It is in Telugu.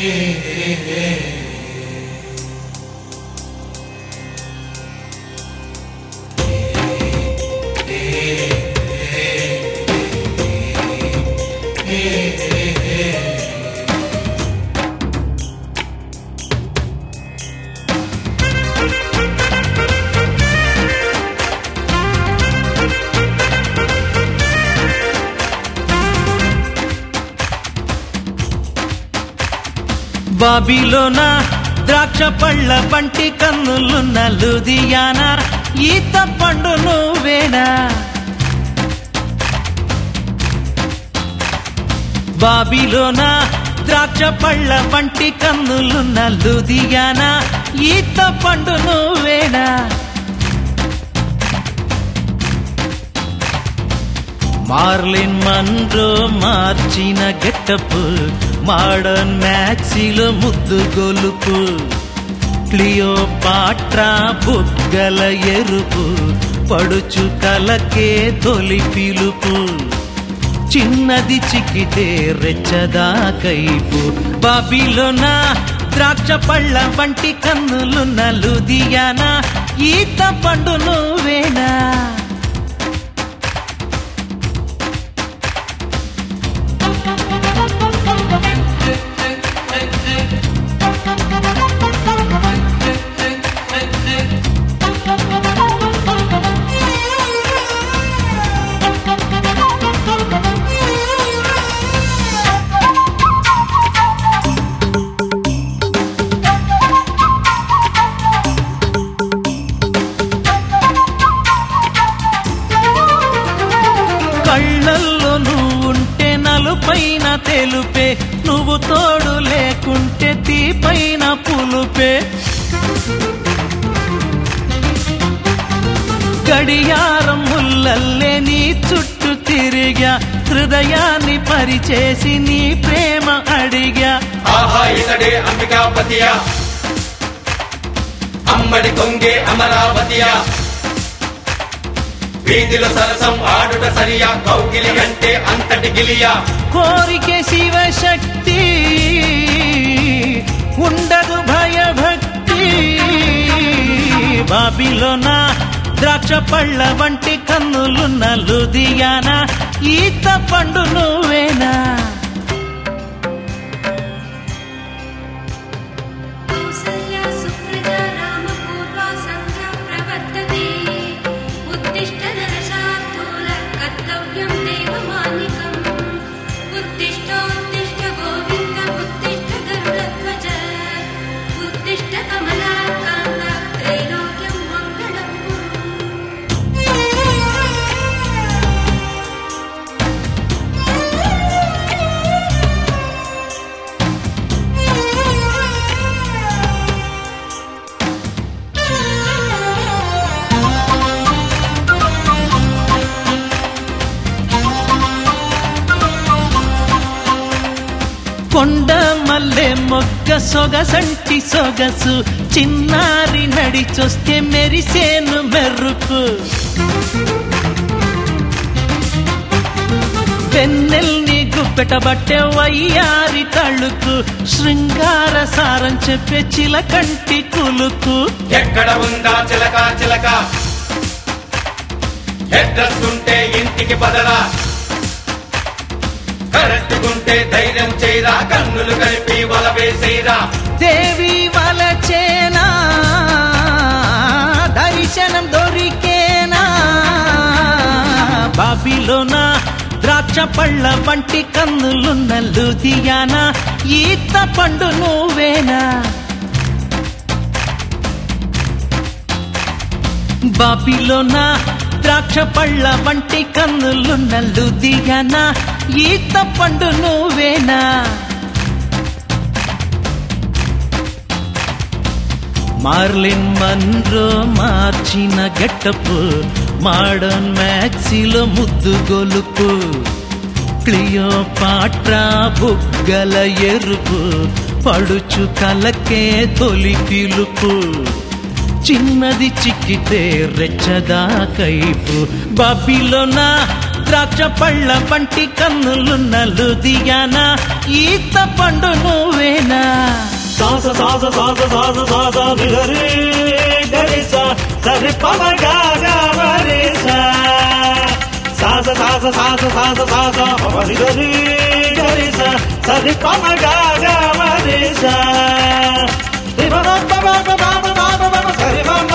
బాబిలోన ద్రాక్ష పళ్ళ పంటి కన్నులున్న లుదియానా ఈత పండు నువ్వేనా బాబిలోన ద్రాక్ష పళ్ళ వంటి కన్నులున్న లుదియానా ఈత పండు నువ్వేనా మార్లిన్ మన్రో మార్చిన గెట్టపు మోడర్న్ మ్యాక్సీలో ముద్దు గొలుపు క్లియో పాట్రా బుగ్గల ఎరుపు పడుచు కలకే తొలి పిలుపు చిన్నది చిక్కితే రెచ్చదా కైపు బాబిలోన ద్రాక్ష పళ్ళ వంటి కన్నులున్న లుదియానా ఈత పండు నువ్వేనా కళ్ళల్లో నువ్వుంటే నలుపైన తెలుపే నువ్వు తోడు లేకుంటే తీపైన పులుపే గడియారం ముల్లల్లే నీ చుట్టూ తిరిగా హృదయాన్ని పరిచేసి నీ ప్రేమ అడిగా ఆహా ఇతడే అంబికాపతియా అమ్మడి కొంగే అమరావతియా వీధిలో సరసం ఆడుట సరియా కౌగిలి అంటే అంతటి గిలియా కోరికే శివశక్తి ఉండదు భయభక్తి బాబిలోన ద్రాక్ష పళ్ళ వంటి కన్నులున్న లుదియానా ఈత పండు నువ్వేనా कौसल्या सुप्रजा रामपूर्वा सन्ध्या प्रवर्तते उत्तिष्ठ नरशार्दूल कर्तव्यं देवमानिकम् उत्तिष्ठोत्तिष्ठ गोविन्द उत्तिष्ठ गरुडध्वज उत्तिष्ठ कमलाकान्त त्रैलोक्यं मङ्गलं కొండ మల్లె మొగ్గ సొగసంటి సొగసు చిన్నారి నడిచొస్తే మెరిసేను మెరుపు పెన్నెల్ని గుప్పెటబట్టే వయ్యారి తళుకు శృంగార సారం చెప్పే చిలకంటి కులుకు ఎక్కడ ఉందా చిలక చిలక అడ్రస్ ఉంటే ఇంటికి పదరా కరెక్టుకుంటే ధైర్యం చేయరా కన్నులు కలిపి వల వేసేరా దేవి వలచేనా దర్శనం దొరికేనా బాబిలోన ద్రాక్ష పళ్ళ వంటి కన్నులున్న లుధియానా ఈత పండు నువ్వేనా బాబిలోన ద్రాక్ష పళ్ళ వంటి కన్నులున్న లుధియానా ఈత పండు నువ్వేనా మార్లిన్ మన్రో మార్చిన గెట్టపు మోడర్న్ మ్యాక్సీలో ముద్దు గొలుపు క్లియో పాట్రా బుగ్గల ఎరుపు పడుచు కలకే తొలి పిలుపు చిన్నది చిక్కితే రెచ్చదా కైపు బాబిలోన ద్రాక్ష పళ్ళ పంటి కన్నులున్న లుధియానా ఈత పండు నువ్వేనా సాస సాస సాస సాస సాస నిగరి గరిస సరి పమ గాగా వరిస సాస సాస సాస సాస సాస పమ నిగరి గరిస సరి పమ గాగా వరిస సరి పమ పమ పమ పమ పమ సరి పమ